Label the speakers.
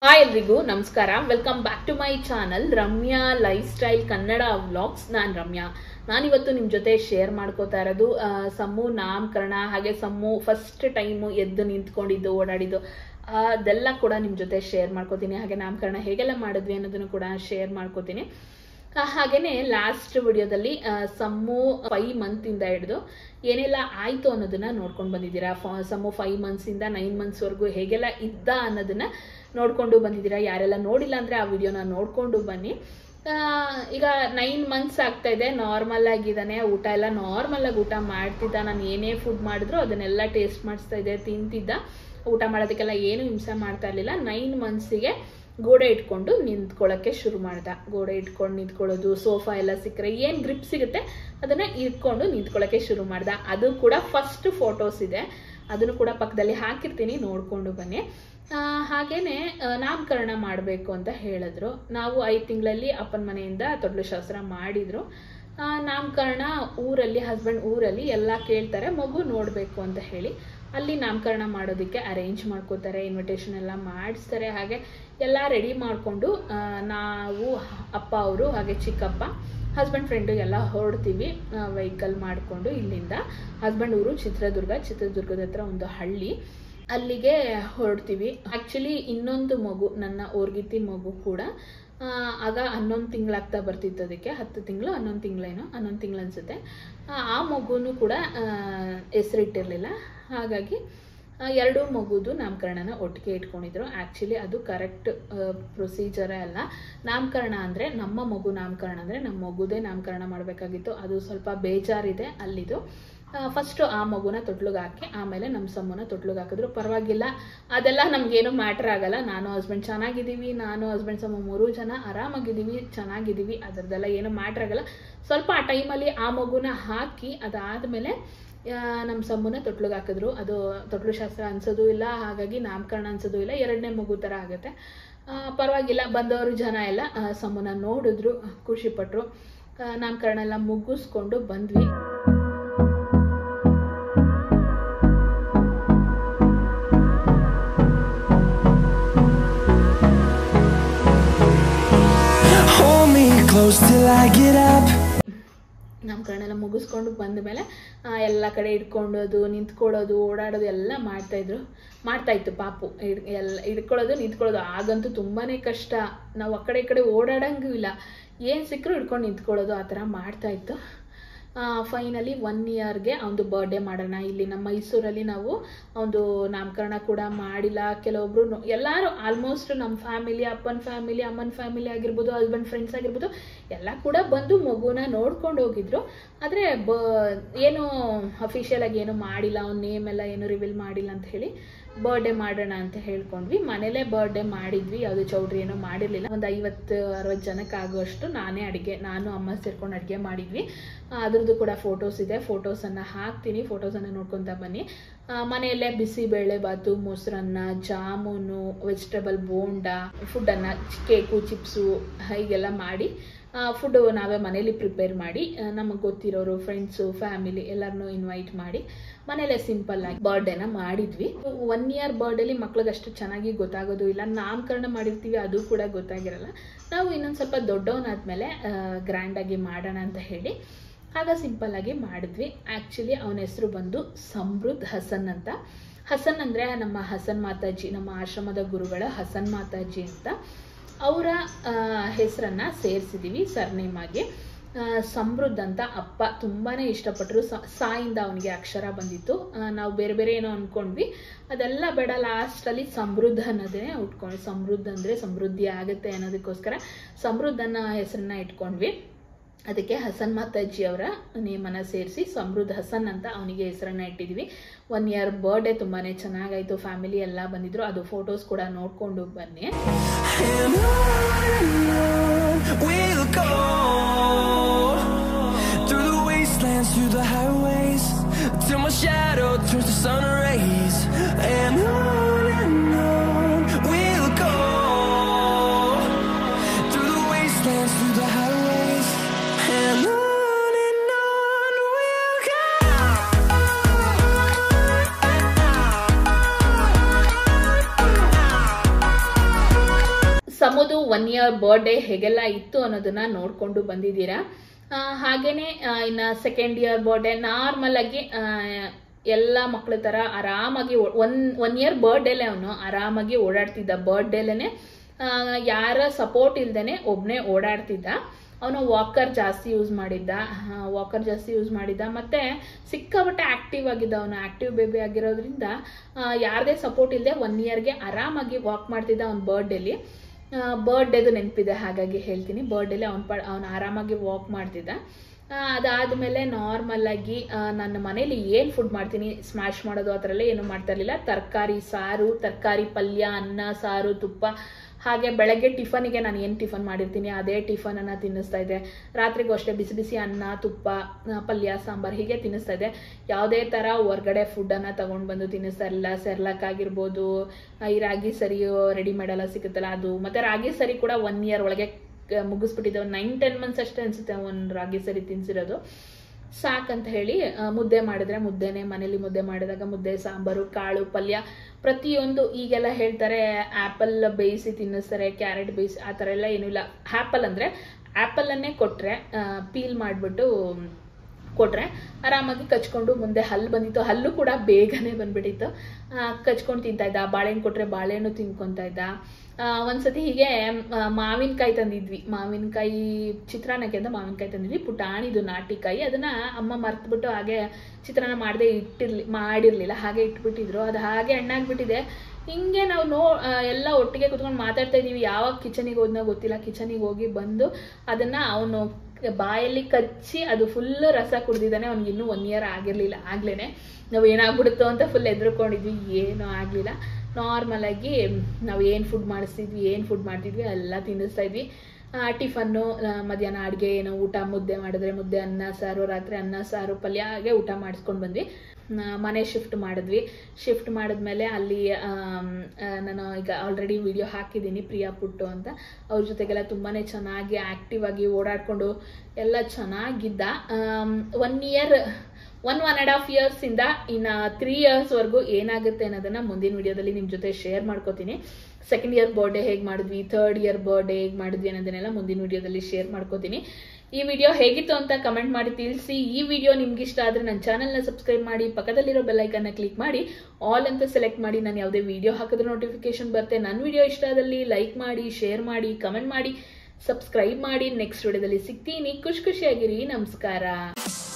Speaker 1: Hi ಎಲ್ರಿಗೂ ನಮಸ್ಕಾರ welcome back to my channel Ramya lifestyle Kannada vlogs ನಾನು ರಮ್ಯಾ ನಾನಿವತ್ತು ನಿಮ್ಮ ಜೊತೆ ಶೇರ್ ಮಾಡ್ಕೋತಾ ಇರೋದು ಆ, ಸಮ್ಮು ನಾಮಕರಣ ಹಾಗೆ ಸಮ್ಮು ಫಸ್ಟ್ ಟೈಮು ಎದ್ದು ನಿಂತ್ಕೊಂಡಿದ್ದು ಓಡಾಡಿದ್ದು ಅದೆಲ್ಲ ಕೂಡ ನಿಮ್ಮ ಜೊತೆ ಶೇರ್ ಮಾಡ್ಕೋತೀನಿ ಹಾಗೆ ನಾಮಕರಣ ಹೇಗೆಲ್ಲ ಮಾಡಿದ್ವಿ ಅನ್ನೋದನ್ನು ಕೂಡ ಶೇರ್ ಮಾಡ್ಕೋತೀನಿ ಆ, ಹಾಗೇನೆ ಲಾಸ್ಟ್ ವಿಡಿಯೋದಲ್ಲಿ ಆ, ಸಮ್ಮು ಫೈವ್ ಮಂತಿಂದ ಹಿಡಿದು ಏನೆಲ್ಲ ಆಯಿತು ಅನ್ನೋದನ್ನ ನೋಡ್ಕೊಂಡು ಬಂದಿದ್ದೀರಾ ಫ- ಸಮ್ಮು ಫೈವ್ ಮಂತ್ಸಿಂದ ನೈನ್ ಮಂತ್ಸ್ವರೆಗೂ ಹೇಗೆಲ್ಲ ಇದ್ದ ಅನ್ನೋದನ್ನ ನೋಡ್ಕೊಂಡು ಬಂದಿದ್ದೀರಾ ಯಾರೆಲ್ಲ ನೋಡಿಲ್ಲ ಅಂದರೆ ಆ ವಿಡಿಯೋನ ನೋಡ್ಕೊಂಡು ಬನ್ನಿ ಆ, ಈಗ ನೈನ್ ಮಂತ್ಸ್ ಆಗ್ತಾ ಇದೆ ನಾರ್ಮಲ್ ಆಗಿದ್ದಾನೆ ಊಟ ಎಲ್ಲ ನಾರ್ಮಲ್ ಆಗಿ ಊಟ ಮಾಡ್ತಿದ್ದ ನಾನು ಏನೇ ಫುಡ್ ಮಾಡಿದ್ರು ಅದನ್ನೆಲ್ಲ ಟೇಸ್ಟ್ ಮಾಡಿಸ್ತಾ ಇದ್ದೆ ತಿಂತಿದ್ದ ಊಟ ಮಾಡೋದಕ್ಕೆಲ್ಲ ಏನು ಹಿಂಸೆ ಮಾಡ್ತಾ ಇರಲಿಲ್ಲ ನೈನ್ ಮಂತ್ಸಿಗೆ ಗೋಡೆ ಇಟ್ಕೊಂಡು ನಿಂತ್ಕೊಳ್ಳೋಕ್ಕೆ ಶುರು ಮಾಡ್ದ ಗೋಡೆ ಇಟ್ಕೊಂಡು ನಿಂತ್ಕೊಳ್ಳೋದು ಸೋಫಾ ಎಲ್ಲ ಸಿಕ್ಕರೆ ಏನು ಗ್ರಿಪ್ ಸಿಗುತ್ತೆ ಅದನ್ನ ಇಟ್ಕೊಂಡು ನಿಂತ್ಕೊಳ್ಳೋಕ್ಕೆ ಶುರು ಮಾಡ್ದ ಅದು ಕೂಡ ಫಸ್ಟ್ ಫೋಟೋಸ್ ಇದೆ ಅದನ್ನು ಕೂಡ ಪಕ್ಕದಲ್ಲಿ ಹಾಕಿರ್ತೀನಿ ನೋಡ್ಕೊಂಡು ಬನ್ನಿ ಆ, ಹಾಗೇನೆ ಆ, ನಾಮಕರಣ ಮಾಡಬೇಕು ಅಂತ ಹೇಳಿದ್ರು ನಾವು ಐದು ತಿಂಗಳಲ್ಲಿ ಅಪ್ಪನ ಮನೆಯಿಂದ ತೊಟ್ಲು ಶಾಸ್ತ್ರ ಮಾಡಿದ್ರು ಆ, ನಾಮಕರಣ ಊರಲ್ಲಿ ಹಸ್ಬೆಂಡ್ ಊರಲ್ಲಿ ಎಲ್ಲ ಕೇಳ್ತಾರೆ ಮಗು ನೋಡಬೇಕು ಅಂತ ಹೇಳಿ ಅಲ್ಲಿ ನಾಮಕರಣ ಮಾಡೋದಕ್ಕೆ ಅರೇಂಜ್ ಮಾಡ್ಕೋತಾರೆ ಇನ್ವಿಟೇಷನ್ ಎಲ್ಲ ಮಾಡಿಸ್ತಾರೆ ಹಾಗೆ ಎಲ್ಲ ರೆಡಿ ಮಾಡಿಕೊಂಡು ನಾವು ಅಪ್ಪ ಅವರು ಹಾಗೆ ಚಿಕ್ಕಪ್ಪ ಹಸ್ಬೆಂಡ್ ಫ್ರೆಂಡು ಎಲ್ಲ ಹೊರಡ್ತೀವಿ ವೆಹಿಕಲ್ ಮಾಡಿಕೊಂಡು ಇಲ್ಲಿಂದ ಹಸ್ಬೆಂಡ್ ಊರು ಚಿತ್ರದುರ್ಗ ಚಿತ್ರದುರ್ಗದ ಹತ್ರ ಒಂದು ಹಳ್ಳಿ ಅಲ್ಲಿಗೆ ಹೊರಡ್ತೀವಿ ಆ್ಯಕ್ಚುಲಿ ಇನ್ನೊಂದು ಮಗು ನನ್ನ ಓರ್ಗಿತಿ ಮಗು ಕೂಡ ಆ, ಆಗ ಹನ್ನೊಂದು ತಿಂಗಳಾಗ್ತಾ ಬರ್ತಿತ್ತು ಅದಕ್ಕೆ ಹತ್ತು ತಿಂಗಳು ಹನ್ನೊಂದು ತಿಂಗಳೇನೋ ಹನ್ನೊಂದು ತಿಂಗಳು ಅನಿಸುತ್ತೆ ಆ ಮಗುನೂ ಕೂಡ ಹೆಸರಿಟ್ಟಿರಲಿಲ್ಲ ಹಾಗಾಗಿ ಆ, ಎರಡೂ ಮಗುದು ನಾಮಕರಣನ ಒಟ್ಟಿಗೆ ಇಟ್ಕೊಂಡಿದ್ರು ಆ್ಯಕ್ಚುಲಿ ಅದು ಕರೆಕ್ಟ್ ಪ್ರೊಸೀಜರೇ ಅಲ್ಲ ನಾಮಕರಣ ಅಂದರೆ ನಮ್ಮ ಮಗು ನಾಮಕರಣ ಅಂದರೆ ನಮ್ಮ ಮಗುದೇ ನಾಮಕರಣ ಮಾಡಬೇಕಾಗಿತ್ತು ಅದು ಸ್ವಲ್ಪ ಬೇಜಾರಿದೆ ಅಲ್ಲಿದು ಫಸ್ಟು ಆ ಮಗುನ ತೊಟ್ಲಿಗೆ ಹಾಕಿ ಆಮೇಲೆ ನಮ್ಮ ಸಮ್ಮನ ತೊಟ್ಲಿಗೆ ಹಾಕಿದ್ರು ಪರವಾಗಿಲ್ಲ ಅದೆಲ್ಲ ನಮಗೇನು ಮ್ಯಾಟ್ರ್ ಆಗಲ್ಲ ನಾನು ಹಸ್ಬೆಂಡ್ ಚೆನ್ನಾಗಿದ್ದೀವಿ ನಾನು ಹಸ್ಬೆಂಡ್ ಸಮ್ಮ ಮೂರು ಜನ ಆರಾಮಾಗಿದ್ದೀವಿ ಚೆನ್ನಾಗಿದ್ದೀವಿ ಅದರದ್ದೆಲ್ಲ ಏನು ಮ್ಯಾಟ್ರ್ ಆಗಲ್ಲ ಸ್ವಲ್ಪ ಆ ಟೈಮಲ್ಲಿ ಆ ಮಗುನ ಹಾಕಿ ಅದಾದಮೇಲೆ ನಮ್ಮ ಸಮ್ಮನ ತೊಟ್ಲಿಗೆ ಹಾಕಿದ್ರು ಅದು ತೊಟ್ಲು ಶಾಸ್ತ್ರ ಅನ್ಸೋದು ಇಲ್ಲ ಹಾಗಾಗಿ ನಾಮಕರಣ ಅನ್ಸೋದು ಇಲ್ಲ ಎರಡನೇ ಮಗು ಥರ ಆಗುತ್ತೆ ಆ, ಪರವಾಗಿಲ್ಲ ಬಂದವರು ಜನ ಎಲ್ಲ ಆ, ಸಮ್ಮನ ನೋಡಿದ್ರು ಖುಷಿಪಟ್ಟರು ನಾಮಕರಣ ಎಲ್ಲ ಮುಗಿಸ್ಕೊಂಡು ಬಂದ್ವಿ
Speaker 2: Hold me close till I get up.
Speaker 1: ನಾಮಕರಣ ಎಲ್ಲ ಮುಗಿಸ್ಕೊಂಡು ಬಂದ ಮೇಲೆ ಎಲ್ಲ ಕಡೆ ಇಟ್ಕೊಳ್ಳೋದು ನಿಂತ್ಕೊಳ್ಳೋದು ಓಡಾಡೋದು ಎಲ್ಲ ಮಾಡ್ತಾಯಿದ್ರು ಮಾಡ್ತಾಯಿತ್ತು ಪಾಪು ಹಿಡ್ ಎಲ್ಲ ಹಿಡ್ಕೊಳ್ಳೋದು ನಿಂತ್ಕೊಳ್ಳೋದು ಆಗಂತೂ ತುಂಬಾ ಕಷ್ಟ ನಾವು ಆ ಕಡೆ ಈ ಕಡೆ ಓಡಾಡಂಗೂ ಇಲ್ಲ ಏನು ಸಿಕ್ಕರೂ ಹಿಡ್ಕೊಂಡು ನಿಂತ್ಕೊಳ್ಳೋದು ಆ ಥರ ಮಾಡ್ತಾಯಿತ್ತು ಫೈನಲಿ ಒನ್ ಇಯರ್ಗೆ ಅವನದು ಬರ್ಡೇ ಮಾಡೋಣ ಇಲ್ಲಿ ನಮ್ಮ ಮೈಸೂರಲ್ಲಿ ನಾವು ಒಂದು ನಾಮಕರಣ ಕೂಡ ಮಾಡಿಲ್ಲ ಕೆಲವೊಬ್ರು ನೊ- ಎಲ್ಲರೂ ಆಲ್ಮೋಸ್ಟ್ ನಮ್ಮ ಫ್ಯಾಮಿಲಿ ಅಪ್ಪನ ಫ್ಯಾಮಿಲಿ ಅಮ್ಮನ ಫ್ಯಾಮಿಲಿ ಆಗಿರ್ಬೋದು ಹಸ್ಬೆಂಡ್ ಫ್ರೆಂಡ್ಸ್ ಆಗಿರ್ಬೋದು ಎಲ್ಲ ಕೂಡ ಬಂದು ಮಗುನ ನೋಡ್ಕೊಂಡು ಹೋಗಿದ್ರು ಆದರೆ ಬ ಏನು ಅಫಿಷಿಯಲ್ ಆಗಿ ಏನು ಮಾಡಿಲ್ಲ ಅವ್ನ ನೇಮ್ ಎಲ್ಲ ಏನು ರಿವೀಲ್ ಮಾಡಿಲ್ಲ ಅಂತ ಹೇಳಿ ಬರ್ಡೇ ಮಾಡೋಣ ಅಂತ ಹೇಳ್ಕೊಂಡ್ವಿ ಮನೇಲೇ ಬರ್ಡೇ ಮಾಡಿದ್ವಿ ಯಾವುದು ಚೌಟ್ರಿ ಏನೋ ಮಾಡಿರಲಿಲ್ಲ ಒಂದು ಐವತ್ತು ಅರವತ್ತು ಜನಕ್ಕೆ ಆಗುವಷ್ಟು ನಾನೇ ಅಡುಗೆ ನಾನು ಅಮ್ಮ ಸೇರ್ಕೊಂಡು ಅಡುಗೆ ಮಾಡಿದ್ವಿ ಆ, ಅದ್ರದ್ದು ಕೂಡ ಫೋಟೋಸ್ ಇದೆ ಫೋಟೋಸನ್ನು ಹಾಕ್ತೀನಿ ಫೋಟೋಸನ್ನು ನೋಡ್ಕೊತಾ ಬನ್ನಿ ಆ, ಮನೆಯಲ್ಲೇ ಬಿಸಿಬೇಳೆ ಬಾತು ಮೊಸರನ್ನ ಜಾಮೂನು ವೆಜಿಟೇಬಲ್ ಬೋಂಡ ಫುಡ್ಡನ್ನು ಕೇಕು ಚಿಪ್ಸು ಹೀಗೆಲ್ಲ ಮಾಡಿ ಫುಡ್ಡು ನಾವೇ ಮನೇಲಿ ಪ್ರಿಪೇರ್ ಮಾಡಿ ನಮಗೆ ಗೊತ್ತಿರೋರು ಫ್ರೆಂಡ್ಸು ಫ್ಯಾಮಿಲಿ ಎಲ್ಲರನ್ನೂ ಇನ್ವೈಟ್ ಮಾಡಿ ಮನೇಲೆ ಸಿಂಪಲ್ ಆಗಿ ಬರ್ಡೇನ ಮಾಡಿದ್ವಿ ಒನ್ ಇಯರ್ ಬರ್ಡೇಲಿ ಮಕ್ಳಿಗೆ ಅಷ್ಟು ಚೆನ್ನಾಗಿ ಗೊತ್ತಾಗೋದು ಇಲ್ಲ ನಾಮಕರಣ ಮಾಡಿರ್ತೀವಿ ಅದು ಕೂಡ ಗೊತ್ತಾಗಿರಲ್ಲ ನಾವು ಇನ್ನೊಂದು ಸ್ವಲ್ಪ ದೊಡ್ಡವನಾದ್ಮೇಲೆ ಗ್ರ್ಯಾಂಡಾಗಿ ಮಾಡೋಣ ಅಂತ ಹೇಳಿ ಆಗ ಸಿಂಪಲ್ ಆಗಿ ಮಾಡಿದ್ವಿ ಆ್ಯಕ್ಚುಲಿ ಅವನ ಹೆಸರು ಬಂದು ಸಮೃದ್ಧ್ ಹಸನ್ ಅಂತ ಹಸನ್ ಅಂದರೆ ನಮ್ಮ ಹಸನ್ ಮಾತಾಜಿ ನಮ್ಮ ಆಶ್ರಮದ ಗುರುಗಳ ಹಸನ್ ಮಾತಾಜಿ ಅಂತ ಅವರ ಹೆಸರನ್ನು ಸೇರಿಸಿದ್ದೀವಿ ಸರ್ನೇಮ್ ಆಗಿ ಆ, ಸಮೃದ್ಧ ಅಂತ ಅಪ್ಪ ತುಂಬಾ ಇಷ್ಟಪಟ್ಟರು ಸ ಸಾಯಿಂದ ಅವನಿಗೆ ಅಕ್ಷರ ಬಂದಿತ್ತು ಆ, ನಾವು ಬೇರೆ ಬೇರೆ ಏನೋ ಅಂದ್ಕೊಂಡ್ವಿ ಅದೆಲ್ಲ ಬೇಡ ಲಾಸ್ಟಲ್ಲಿ ಸಮೃದ್ಧ ಅನ್ನೋದೇ ಉಟ್ಕೊಂಡ್ವಿ ಸಮೃದ್ಧ ಅಂದರೆ ಸಮೃದ್ಧಿ ಆಗುತ್ತೆ ಅನ್ನೋದಕ್ಕೋಸ್ಕರ ಸಮೃದ್ಧ ಅನ್ನೋ ಹೆಸರನ್ನ ಇಟ್ಕೊಂಡ್ವಿ ಅದಕ್ಕೆ ಹಸನ್ ಮಾತಾಜಿ ಅವರ ನೇಮನ್ನು ಸೇರಿಸಿ ಸಮೃದ್ಧ ಹಸನ್ ಅಂತ ಅವನಿಗೆ ಹೆಸರನ್ನ ಇಟ್ಟಿದ್ವಿ ಒನ್ ಇಯರ್ ಬರ್ಡೇ ತುಂಬಾ ಚೆನ್ನಾಗಾಯಿತು ಫ್ಯಾಮಿಲಿ ಎಲ್ಲ ಬಂದಿದ್ರು ಅದು ಫೋಟೋಸ್ ಕೂಡ ನೋಡಿಕೊಂಡು ಬನ್ನಿ
Speaker 2: And on we'll go through the wastelands, through the highways, till my shadow turns to sun rays. And on and on we'll go through the wastelands, through the highways, and on and on we'll go.
Speaker 1: One year birthday ಹೇಗೆಲ್ಲ ಇತ್ತು ಅನ್ನೋದನ್ನ ನೋಡ್ಕೊಂಡು ಬಂದಿದ್ದೀರಾ ಆ, ಹಾಗೇನೆ ಆ, ಇನ್ನ second year birthday normal ಆಗಿ ಆ, ಎಲ್ಲ ಮಕ್ಳ ತರ ಆರಾಮಾಗಿ ಓ- ಒನ್ ಒನ್ ಇಯರ್ ಬರ್ಡೇಲೆ ಅವನು ಆರಾಮಾಗಿ ಓಡಾಡ್ತಿದ್ದ ಬರ್ಡೇಲೇನೆ ಯಾರ ಸಪೋರ್ಟ್ ಇಲ್ದೇನೆ ಒಬ್ನೇ ಓಡಾಡ್ತಿದ್ದ ಅವನು ವಾಕರ್ ಜಾಸ್ತಿ ಯೂಸ್ ಮಾಡಿದ್ದ ವಾಕರ್ ಜಾಸ್ತಿ ಯೂಸ್ ಮಾಡಿದ್ದ ಮತ್ತೆ ಸಿಕ್ಕಾಪಟ್ಟೆ ಆಕ್ಟಿವ್ ಆಗಿದ್ದ ಅವನು ಆಕ್ಟಿವ್ ಬೇಬಿ ಆಗಿರೋದ್ರಿಂದ ಆ, ಯಾರದೇ ಸಪೋರ್ಟ್ ಇಲ್ಲದೆ ಒನ್ ಇಯರ್ಗೆ ಆರಾಮಾಗಿ ವಾಕ್ ಮಾಡ್ತಿದ್ದ ಅವ್ನ ಬರ್ಡೇಲಿ ಬರ್ಡೇದು ನೆನಪಿದೆ ಹಾಗಾಗಿ ಹೇಳ್ತೀನಿ ಬರ್ಡೇಲಿ ಅವ್ನ ಪ ಅವ್ನು ಆರಾಮಾಗಿ ವಾಕ್ ಮಾಡ್ತಿದ್ದ ಆ, ಅದಾದ್ಮೇಲೆ ನಾರ್ಮಲ್ ಆಗಿ ಆ, ನನ್ನ ಮನೇಲಿ ಏನು ಫುಡ್ ಮಾಡ್ತೀನಿ ಸ್ಮ್ಯಾಶ್ ಮಾಡೋದು ಆ ಥರ ಎಲ್ಲ ಏನು ಮಾಡ್ತಾ ಇರಲಿಲ್ಲ ತರಕಾರಿ ಸಾರು ತರಕಾರಿ ಪಲ್ಯ ಅನ್ನ ಸಾರು ತುಪ್ಪ ಹಾಗೆ ಬೆಳಗ್ಗೆ ಟಿಫನಿಗೆ ನಾನು ಏನು ಟಿಫನ್ ಮಾಡಿರ್ತೀನಿ ಅದೇ ಟಿಫನನ್ನು ತಿನ್ನಿಸ್ತಾ ಇದ್ದೆ ರಾತ್ರಿಗೂ ಅಷ್ಟೇ ಬಿಸಿ ಬಿಸಿ ಅನ್ನ ತುಪ್ಪ ಆ, ಪಲ್ಯ ಸಾಂಬಾರು ಹೀಗೆ ತಿನ್ನಿಸ್ತಾ ಇದ್ದೆ ಯಾವುದೇ ಥರ ಹೊರ್ಗಡೆ ಫುಡ್ಡನ್ನು ತೊಗೊಂಡು ಬಂದು ತಿನ್ನಿಸ್ತಾ ಇರಲಿಲ್ಲ ಸೆರ್ಲಾಕ್ ಆಗಿರ್ಬೋದು ಆ, ಈ ರಾಗಿ ಸರಿ ರೆಡಿಮೇಡ್ ಎಲ್ಲ ಸಿಗುತ್ತಲ್ಲ ಅದು ಮತ್ತು ರಾಗಿ ಸರಿ ಕೂಡ ಒನ್ ಇಯರ್ ಒಳಗೆ ಕ- ಮುಗಿಸ್ಬಿಟ್ಟಿದ್ದೆ ಒಂದು ನೈನ್ ಟೆನ್ ಮಂತ್ಸ್ ಅಷ್ಟೇ ಅನಿಸುತ್ತೆ ಒಂದು ರಾಗಿ ಸರಿ ತಿನ್ಸಿರೋದು ಸಾಕಂತ ಹೇಳಿ ಆ, ಮುದ್ದೆ ಮಾಡಿದ್ರೆ ಮುದ್ದೆನೆ ಮನೇಲಿ ಮುದ್ದೆ ಮಾಡಿದಾಗ ಮುದ್ದೆ ಸಾಂಬಾರು ಕಾಳು ಪಲ್ಯ ಪ್ರತಿಯೊಂದು ಈಗೆಲ್ಲ ಹೇಳ್ತಾರೆ ಆ್ಯಪಲ್ ಬೇಯಿಸಿ ತಿನ್ನಿಸ್ತಾರೆ ಕ್ಯಾರೆಟ್ ಬೇಯಿಸಿ ಆ ಥರ ಎಲ್ಲ ಏನೂ ಇಲ್ಲ ಆ್ಯಪಲ್ ಅಂದರೆ ಆ್ಯಪಲನ್ನೇ ಕೊಟ್ಟರೆ ಪೀಲ್ ಮಾಡಿಬಿಟ್ಟು ಕೊಟ್ರೆ ಆರಾಮಾಗಿ ಕಚ್ಕೊಂಡು ಮುಂದೆ ಹಲ್ಲು ಬಂದಿತ್ತು ಹಲ್ಲು ಕೂಡ ಬೇಗನೆ ಬಂದ್ಬಿಟ್ಟಿತ್ತು ಆ, ಕಚ್ಕೊಂಡು ತಿಂತಾ ಇದ್ದ ಬಾಳೆಹಣ್ಣು ಕೊಟ್ರೆ ಬಾಳೆಹಣ್ಣು ತಿನ್ಕೊತಾ ಇದ್ದ ಆ, ಒಂದ್ಸತಿ ಹೀಗೆ ಆ, ಮಾವಿನಕಾಯಿ ತಂದಿದ್ವಿ ಮಾವಿನಕಾಯಿ ಚಿತ್ರಾನ್ನಕ್ಕೆ ಅಂತ ಮಾವಿನಕಾಯಿ ತಂದಿದ್ವಿ ಪುಟಾಣಿದು ನಾಟಿಕಾಯಿ ಅದನ್ನ ಅಮ್ಮ ಮರ್ತ್ಬಿಟ್ಟು ಹಾಗೆ ಚಿತ್ರಾನ್ನ ಮಾಡದೆ ಇಟ್ಟಿರ್ಲಿ ಮಾಡಿರ್ಲಿಲ್ಲ ಹಾಗೆ ಇಟ್ಬಿಟ್ಟಿದ್ರು ಅದು ಹಾಗೆ ಹಣ್ಣಾಗ್ಬಿಟ್ಟಿದೆ ಹಿಂಗೆ ನಾವು ನೋ ಆ, ಎಲ್ಲ ಒಟ್ಟಿಗೆ ಕುತ್ಕೊಂಡು ಮಾತಾಡ್ತಾ ಇದೀವಿ ಯಾವಾಗ ಕಿಚನಿಗೆ ಹೋದ್ನೋ ಗೊತ್ತಿಲ್ಲ ಕಿಚನಿಗೆ ಹೋಗಿ ಬಂದು ಅದನ್ನ ಅವನು ಬಾಯಲ್ಲಿ ಕಚ್ಚಿ ಅದು ಫುಲ್ ರಸ ಕುಡ್ದಿದ್ದಾನೆ ಅವ್ನಿಗೆ ಇನ್ನೂ ಒನ್ ಇಯರ್ ಆಗಿರಲಿಲ್ಲ ಆಗ್ಲೇ ನಾವು ಏನಾಗ್ಬಿಡುತ್ತೋ ಅಂತ ಫುಲ್ ಎದ್ರುಕೊಂಡಿದ್ವಿ ಏನೂ ಆಗಲಿಲ್ಲ ನಾರ್ಮಲ್ ಆಗಿ ನಾವು ಏನು ಫುಡ್ ಮಾಡಿಸ್ತಿದ್ವಿ ಏನು ಫುಡ್ ಮಾಡ್ತಿದ್ವಿ ಎಲ್ಲ ತಿನ್ನಿಸ್ತಾ ಇದ್ವಿ ಆ, ಟಿಫನ್ನು ಆ, ಮಧ್ಯಾಹ್ನ ಅಡುಗೆ ಏನು ಊಟ ಮುದ್ದೆ ಮಾಡಿದ್ರೆ ಮುದ್ದೆ ಅನ್ನ ಸಾರು ರಾತ್ರಿ ಅನ್ನ ಸಾರು ಪಲ್ಯ ಹಾಗೆ ಊಟ ಮಾಡಿಸ್ಕೊಂಡು ಬಂದ್ವಿ ಆ, ಮನೆ ಶಿಫ್ಟ್ ಮಾಡಿದ್ವಿ ಶಿಫ್ಟ್ ಮಾಡಿದ್ಮೇಲೆ ಅಲ್ಲಿ ಆಮ್, ಆ, ನಾನು ಈಗ ಆಲ್ರೆಡಿ ವಿಡಿಯೋ ಹಾಕಿದ್ದೀನಿ ಪ್ರಿಯಾ ಪುಟ್ಟು ಅಂತ ಅವ್ರ ಜೊತೆಗೆಲ್ಲ ತುಂಬಾ ಚೆನ್ನಾಗಿ ಆ್ಯಕ್ಟಿವ್ ಆಗಿ ಓಡಾಡಿಕೊಂಡು ಎಲ್ಲ ಚೆನ್ನಾಗಿದ್ದ one year one one and half ಇಯರ್ಸಿಂದ ಇನ್ನು ತ್ರೀ ಇಯರ್ಸ್ವರೆಗೂ ಏನಾಗುತ್ತೆ ಅನ್ನೋದನ್ನ ಮುಂದಿನ ವಿಡಿಯೋದಲ್ಲಿ ನಿಮ್ಮ ಜೊತೆ ಶೇರ್ ಮಾಡ್ಕೋತೀನಿ ಸೆಕೆಂಡ್ ಇಯರ್ ಬರ್ಡೇ ಹೇಗೆ ಮಾಡಿದ್ವಿ ಥರ್ಡ್ ಇಯರ್ ಬರ್ಡೇ ಹೇಗೆ ಮಾಡಿದ್ವಿ ಅನ್ನೋದನ್ನೆಲ್ಲ ಮುಂದಿನ ವಿಡಿಯೋದಲ್ಲಿ ಶೇರ್ ಮಾಡ್ಕೋತೀನಿ ಈ ವಿಡಿಯೋ ಹೇಗಿತ್ತು ಅಂತ ಕಮೆಂಟ್ ಮಾಡಿ ತಿಳಿಸಿ ಈ ವಿಡಿಯೋ ನಿಮ್ಗೆ ಇಷ್ಟ ಆದರೆ ನನ್ನ ಚಾನಲ್ನ ಸಬ್ಸ್ಕ್ರೈಬ್ ಮಾಡಿ ಪಕ್ಕದಲ್ಲಿರೋ ಬೆಲ್ಲೈಕನ್ನ ಕ್ಲಿಕ್ ಮಾಡಿ ಆಲ್ ಅಂತ ಸೆಲೆಕ್ಟ್ ಮಾಡಿ ನಾನು ಯಾವುದೇ ವಿಡಿಯೋ ಹಾಕಿದ್ರೆ ನೋಟಿಫಿಕೇಶನ್ ಬರುತ್ತೆ ನನ್ನ ವಿಡಿಯೋ ಇಷ್ಟ ಆದಲ್ಲಿ ಲೈಕ್ ಮಾಡಿ ಶೇರ್ ಮಾಡಿ ಕಮೆಂಟ್ ಮಾಡಿ ಸಬ್ಸ್ಕ್ರೈಬ್ ಮಾಡಿ ನೆಕ್ಸ್ಟ್ ವಿಡಿಯೋದಲ್ಲಿ ಸಿಗ್ತೀನಿ ಖುಷಿ ಖುಷಿಯಾಗಿರಿ ನಮಸ್ಕಾರ